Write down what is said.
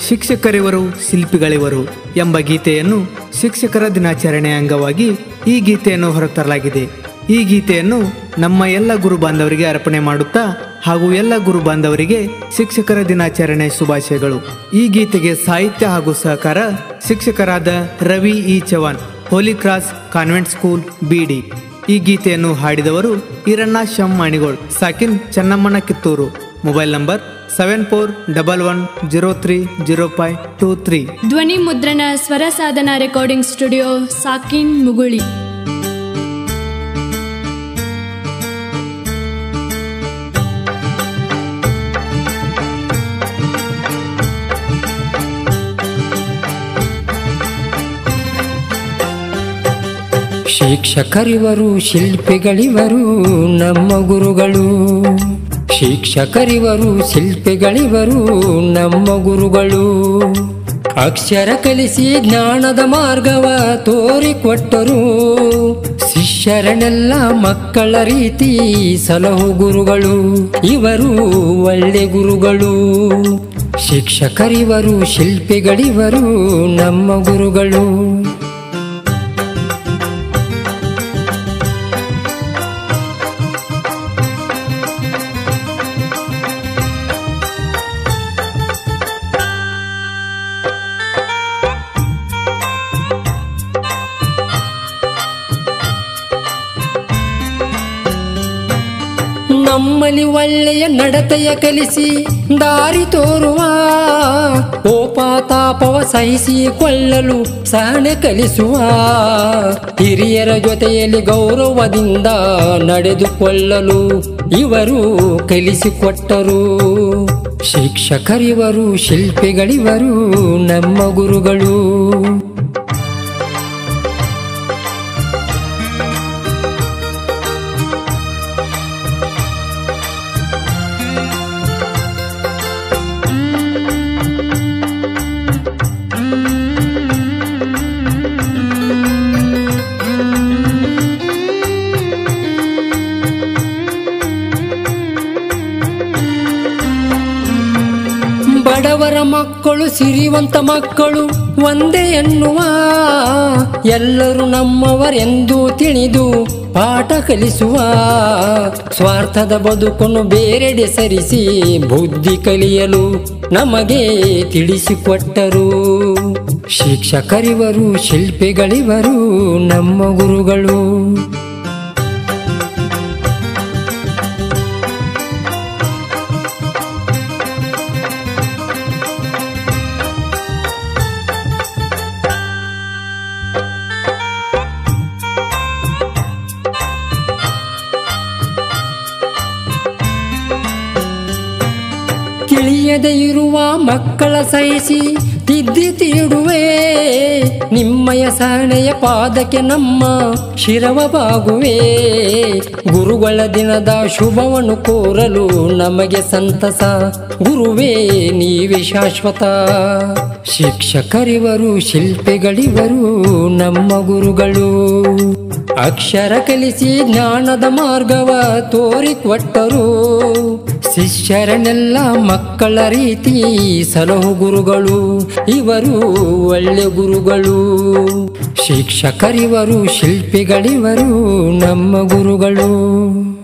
ಶಿಕ್ಷಕರಿವರು ಶಿಲ್ಪಿಗಳಿವರು ಎಂಬ ಗೀತೆಯನ್ನು ಶಿಕ್ಷಕರ ದಿನಾಚರಣೆ ಅಂಗವಾಗಿ ಈ ಗೀತೆಯನ್ನು ಹೊರತರಲಾಗಿದೆ ಈ ಗೀತೆಯನ್ನು ನಮ್ಮ ಎಲ್ಲ ಗುರು ಬಾಂಧವರಿಗೆ ಅರ್ಪಣೆ ಮಾಡುತ್ತಾ ಹಾಗೂ ಎಲ್ಲ ಗುರು ಬಾಂಧವರಿಗೆ ಶಿಕ್ಷಕರ ದಿನಾಚರಣೆ ಶುಭಾಶಯಗಳು ಈ ಗೀತೆಗೆ ಸಾಹಿತ್ಯ ಹಾಗೂ ಸಹಕಾರ ಶಿಕ್ಷಕರಾದ Ravi E Chavan holy cross convent school ಬಿಡಿ ಈ ಗೀತೆಯನ್ನು ಹಾಡಿದವರು ಈರಣ್ಣ ಶಂ ಮಾಣಿಗೋಳ್ ಸಾಕಿನ್ ಚೆನ್ನಮ್ಮನ Kittur mobile number seven four double one zero three zero five two three ಧ್ವನಿ ಮುದ್ರಣ ಸ್ವರ ಸಾಧನ ರೆಕಾರ್ಡಿಂಗ್ ಸ್ಟುಡಿಯೋ ಸಾಕಿನ್ ಮುಗುಳಿ ಶಿಕ್ಷಕರಿವರು ಶಿಲ್ಪಿಗಳಿವರು ನಮ್ಮ ಗುರುಗಳು ಶಿಕ್ಷಕರಿವರು ಶಿಲ್ಪಿಗಳಿವರು ನಮ್ಮ ಗುರುಗಳು ಅಕ್ಷರ ಕಲಿಸಿ ಜ್ಞಾನದ ಮಾರ್ಗವ ತೋರಿಕೊಟ್ಟರು ಶಿಷ್ಯರನ್ನೆಲ್ಲ ಮಕ್ಕಳ ರೀತಿ ಸಲಹು ಗುರುಗಳು ಇವರು ಒಳ್ಳೆ ಗುರುಗಳು ಶಿಕ್ಷಕರಿವರು ಶಿಲ್ಪಿಗಳಿವರು ನಮ್ಮ ಗುರುಗಳು ನಮ್ಮಲ್ಲಿ ಒಳ್ಳೆಯ ನಡತೆಯ ಕಲಿಸಿ ದಾರಿ ತೋರುವ ಕೋಪಾತಾಪವ ಸಹಿಸಿಕೊಳ್ಳಲು ಸಹನೆ ಕಲಿಸುವ ಹಿರಿಯರ ಜೊತೆಯಲ್ಲಿ ಗೌರವದಿಂದ ನಡೆದುಕೊಳ್ಳಲು ಇವರು ಕಲಿಸಿಕೊಟ್ಟರು ಶಿಕ್ಷಕರಿವರು ಶಿಲ್ಪಿಗಳಿವರು ನಮ್ಮ ಗುರುಗಳು ಬಡವರ ಮಕ್ಕಳು ಸಿರಿವಂತ ಮಕ್ಕಳು ಒಂದೇ ಎನ್ನುವ ಎಲ್ಲರೂ ನಮ್ಮವರೆಂದು ತಿಳಿದು ಪಾಠ ಕಲಿಸುವ ಸ್ವಾರ್ಥದ ಬದುಕನ್ನು ಬೇರೆಡೆ ಸರಿಸಿ ಬುದ್ಧಿ ಕಲಿಯಲು ನಮಗೆ ತಿಳಿಸಿಕೊಟ್ಟರು ಶಿಕ್ಷಕರಿವರು ಶಿಲ್ಪಿಗಳಿವರು ನಮ್ಮ ಗುರುಗಳು ತಿಳಿಯದೆ ಇರುವ ಮಕ್ಕಳ ಸಹಿಸಿ ತಿದ್ದಿ ತೀಡುವೆ ನಿಮ್ಮಯ ಸಹನೆಯ ಪಾದಕ್ಕೆ ನಮ್ಮ ಶಿರವ ಬಾಗುವೆ ಗುರುಗಳ ದಿನದ ಶುಭವನ್ನು ಕೋರಲು ನಮಗೆ ಸಂತಸ ಗುರುವೇ ನೀವೇ ಶಾಶ್ವತ ಶಿಕ್ಷಕರಿವರು ಶಿಲ್ಪಿಗಳಿವರು ನಮ್ಮ ಗುರುಗಳು ಅಕ್ಷರ ಕಲಿಸಿ ಜ್ಞಾನದ ಮಾರ್ಗವ ತೋರಿಕೊಟ್ಟರು ಶಿಷ್ಯರನ್ನೆಲ್ಲ ಮಕ್ಕಳ ರೀತಿ ಸಲಹು ಗುರುಗಳು ಇವರು ಒಳ್ಳೆ ಗುರುಗಳು ಶಿಕ್ಷಕರಿವರು ಶಿಲ್ಪಿಗಳಿವರು ನಮ್ಮ ಗುರುಗಳು